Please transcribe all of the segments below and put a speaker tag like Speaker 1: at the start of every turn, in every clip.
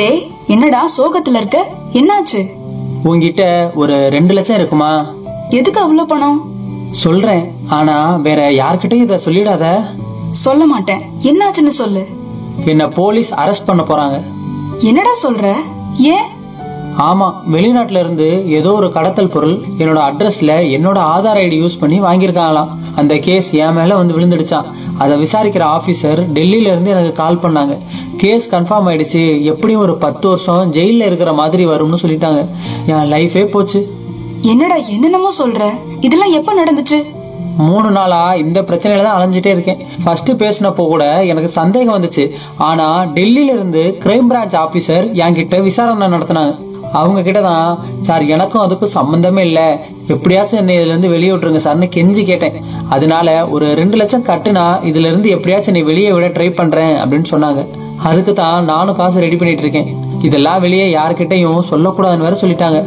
Speaker 1: டேய் என்னடா சோகத்துல இருக்க என்னாச்சு
Speaker 2: உன்கிட்ட ஒரு ரெண்டு லட்சம் இருக்குமா
Speaker 1: எதுக்கு அவ்வளவு பணம்
Speaker 2: சொல்றேன் ஆனா வேற யார்கிட்டயும் இத சொல்லிடாத
Speaker 1: சொல்ல மாட்டேன் என்னாச்சுன்னு சொல்லு
Speaker 2: என்ன போலீஸ் அரெஸ்ட் பண்ண போறாங்க
Speaker 1: என்னடா சொல்ற ஏன்
Speaker 2: ஆமா வெளிநாட்டுல இருந்து ஏதோ ஒரு கடத்தல் பொருள் என்னோட அட்ரஸ்ல என்னோட ஆதார் ஐடி யூஸ் பண்ணி வாங்கியிருக்காங்களாம் அந்த கேஸ் என் மேல வந்து விழுந்துடுச்சான் அதை விசாரிக்கிற ஆபீசர் டெல்லியில இருந்து எனக்கு கால் பண்ணாங்க கேஸ் கன்ஃபார்ம் ஆயிடுச்சு எப்படியும் ஒரு பத்து வருஷம் ஜெயில இருக்கிற மாதிரி வரும்னு சொல்லிட்டாங்க என் லைஃபே போச்சு
Speaker 1: என்னடா என்னென்னமோ சொல்ற இதெல்லாம் எப்ப நடந்துச்சு
Speaker 2: மூணு நாளா இந்த பிரச்சனையில தான் அலைஞ்சிட்டே இருக்கேன் ஃபர்ஸ்ட் பேசினப்போ கூட எனக்கு சந்தேகம் வந்துச்சு ஆனா டெல்லியில இருந்து கிரைம் பிரான்ச் ஆபீசர் என்கிட்ட விசாரணை நடத்தினாங்க அவங்க கிட்ட தான் சார் எனக்கும் அதுக்கும் சம்பந்தமே இல்ல எப்படியாச்சும் என்னை இதுல இருந்து வெளியே விட்டுருங்க சார்னு கெஞ்சி கேட்டேன் அதனால ஒரு ரெண்டு லட்சம் கட்டுனா இதுல இருந்து எப்படியாச்சும் என்னை வெளியே விட ட்ரை பண்றேன் அப்படின்னு சொன்னாங்க அதுக்கு தான் நானும் காசு ரெடி பண்ணிட்டு இருக்கேன் இதெல்லாம் வெளியே யாருக்கிட்டையும் சொல்லக்கூடாதுன்னு வேற சொல்லிட்டாங்க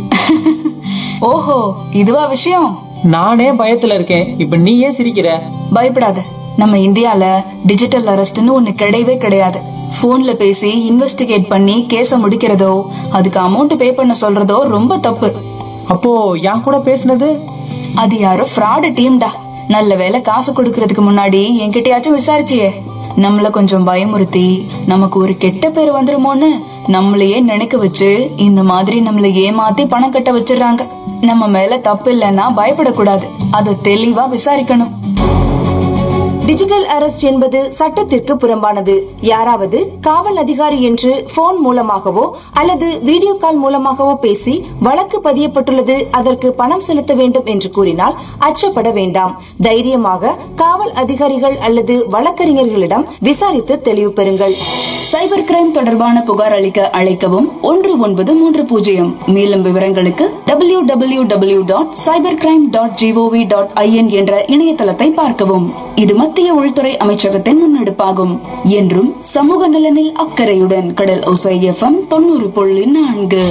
Speaker 1: ஓஹோ இதுவா விஷயம்
Speaker 2: நானே பயத்துல இருக்கேன் இப்ப நீ ஏன் சிரிக்கிற
Speaker 1: பயப்படாத நம்ம இந்தியால டிஜிட்டல் அரெஸ்ட்னு ஒண்ணு கிடையவே கிடையாது போன்ல பேசி இன்வெஸ்டிகேட் பண்ணி கேஸ முடிக்கிறதோ அதுக்கு அமௌண்ட் பே பண்ண சொல்றதோ ரொம்ப தப்பு
Speaker 2: அப்போ என் கூட பேசுனது
Speaker 1: அது யாரோ ஃப்ராடு டீம்டா நல்ல வேளை காசு கொடுக்கறதுக்கு முன்னாடி என்கிட்டயாச்சும் விசாரிச்சியே நம்மள கொஞ்சம் பயமுறுத்தி நமக்கு ஒரு கெட்ட பேர் வந்துருமோன்னு நம்மளையே நினைக்க வச்சு இந்த மாதிரி நம்மள ஏமாத்தி பணம் கட்ட வச்சிடுறாங்க நம்ம மேல தப்பு இல்லைன்னா பயப்படக்கூடாது அதை தெளிவா விசாரிக்கணும்
Speaker 3: டிஜிட்டல் அரெஸ்ட் என்பது சட்டத்திற்கு புறம்பானது யாராவது காவல் அதிகாரி என்று போன் மூலமாகவோ அல்லது வீடியோ கால் மூலமாகவோ பேசி வழக்கு பதியப்பட்டுள்ளது அதற்கு பணம் செலுத்த வேண்டும் என்று கூறினால் அச்சப்பட வேண்டாம் தைரியமாக காவல் அதிகாரிகள் அல்லது வழக்கறிஞர்களிடம் விசாரித்து தெளிவு பெறுங்கள்
Speaker 1: சைபர் கிரைம் தொடர்பான புகார் அளிக்க அழைக்கவும் ஒன்று ஒன்பது மூன்று பூஜ்ஜியம் மேலும் விவரங்களுக்கு W W W dot cyber crime dot GOV dot IN என்ற இணையதளத்தை பார்க்கவும் இது மத்திய உள்துறை அமைச்சகத்தின் முன்னெடுப்பாகும் என்றும் சமூக நலனில் அக்கறையுடன் கடல் ஒசை எஃப்எம் தொண்ணூறு புள்ளி நான்கு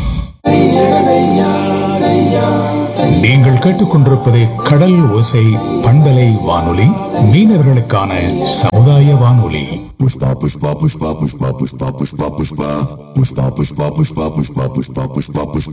Speaker 4: நீங்கள் கேட்டுக்கொண்டிருப்பது கடல் ஓசை பண்பலை வானொலி மீனவர்களுக்கான சமுதாய வானொலி
Speaker 5: Pushpa, pushpa, pushpa, pushpa, pushpa, pushpa, pushpa. Pushpa, pushpa, pushpa, pushpa, pushpa, pushpa, pushpa.